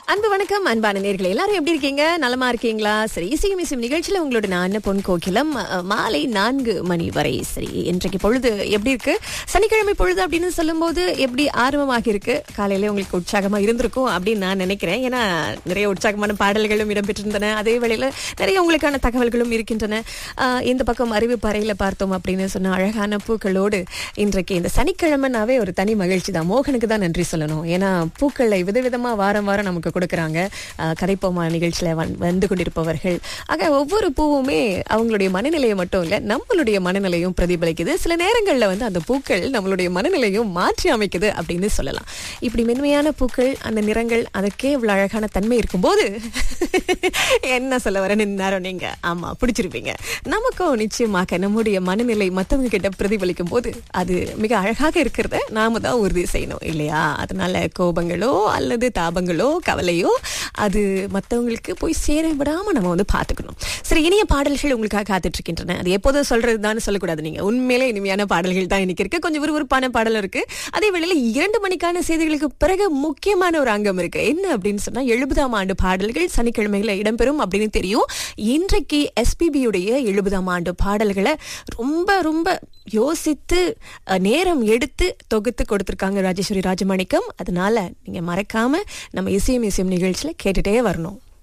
அன்பு வணக்கம் அன்பான நேர்களே எல்லாரும் எப்படி இருக்கீங்க நலமா இருக்கீங்களா சரி இசையும் இசையும் நிகழ்ச்சியில உங்களோட நான் பொன் கோகிலம் அஹ், மாலை நான்கு மணி வரை சரி இன்றைக்கு பொழுது எப்படி இருக்கு சனிக்கிழமை பொழுது அப்படின்னு சொல்லும்போது எப்படி ஆர்வமாக இருக்கு காலையில உங்களுக்கு உற்சாகமா இருந்திருக்கும் அப்படின்னு நான் நினைக்கிறேன் ஏன்னா நிறைய உற்சாகமான பாடல்களும் இடம்பெற்றிருந்தன அதே வேளையில நிறைய உங்களுக்கான தகவல்களும் இருக்கின்றன அஹ், இந்த பக்கம் அறிவிப்பு அறையில பார்த்தோம் அப்படின்னு சொன்ன அழகான பூக்களோடு இன்றைக்கு இந்த சனிக்கிழமைனாவே ஒரு தனி மகிழ்ச்சி தான் மோகனுக்கு தான் நன்றி சொல்லணும் ஏன்னா பூக்களை விதவிதமா வாரம் வாரம் நமக்கு கொடுக்கறாங்க அஹ், கதைப்போமா நிகழ்ச்சியில வந்- வந்து கொண்டிருப்பவர்கள் ஆக ஒவ்வொரு பூவுமே அவங்களுடைய மனநிலையை மட்டும் இல்ல நம்மளுடைய மனநிலையும் பிரதிபலிக்குது சில நேரங்கள்ல வந்து அந்த பூக்கள் நம்மளுடைய மனநிலையும் மாற்றி அமைக்குது அப்படின்னு சொல்லலாம் இப்படி மென்மையான பூக்கள் அந்த நிறங்கள் அதற்கே இவ்வளவு அழகான தன்மை இருக்கும்போது என்ன சொல்ல வரேன்னு நேரம் நீங்க ஆமா பிடிச்சிருப்பீங்க நமக்கும் நிச்சயமாக நம்முடைய மனநிலை மத்தவங்க கிட்ட பிரதிபலிக்கும் போது அது மிக அழகாக இருக்கிறத நாம தான் உறுதி செய்யணும் இல்லையா அதனால கோபங்களோ அல்லது தாபங்களோ கவலையோ அது மத்தவங்களுக்கு போய் சேர விடாம நம்ம வந்து பாத்துக்கணும் சரி இனிய பாடல்கள் உங்களுக்காக காத்துட்டு இருக்கின்றன அது எப்போதும் சொல்றதுதான் சொல்லக்கூடாது நீங்க உண்மையிலே இனிமையான பாடல்கள் தான் இன்னைக்கு இருக்கு கொஞ்சம் விறுவிறுப்பான பாடல் இருக்கு அதே வேளையில இரண்டு மணிக்கான செய்திகளுக்கு பிறகு முக்கியமான ஒரு அங்கம் இருக்கு என்ன அப்படின்னு சொன்னா எழுபதாம் ஆண்டு பாடல்கள் சனிக்கிழமையில இடம்பெறும் அப்படின்னு தெரியும் இன்றைக்கு எஸ்பிபியுடைய எழுபதாம் ஆண்டு பாடல்களை ரொம்ப ரொம்ப யோசித்து அஹ், நேரம் எடுத்து தொகுத்து கொடுத்திருக்காங்க ராஜேஸ்வரி ராஜமாணிக்கம் அதனால நீங்க மறக்காம நம்ம இசையும் இசையும் நிகழ்ச்சியில கேட்டுட்டே வரணும்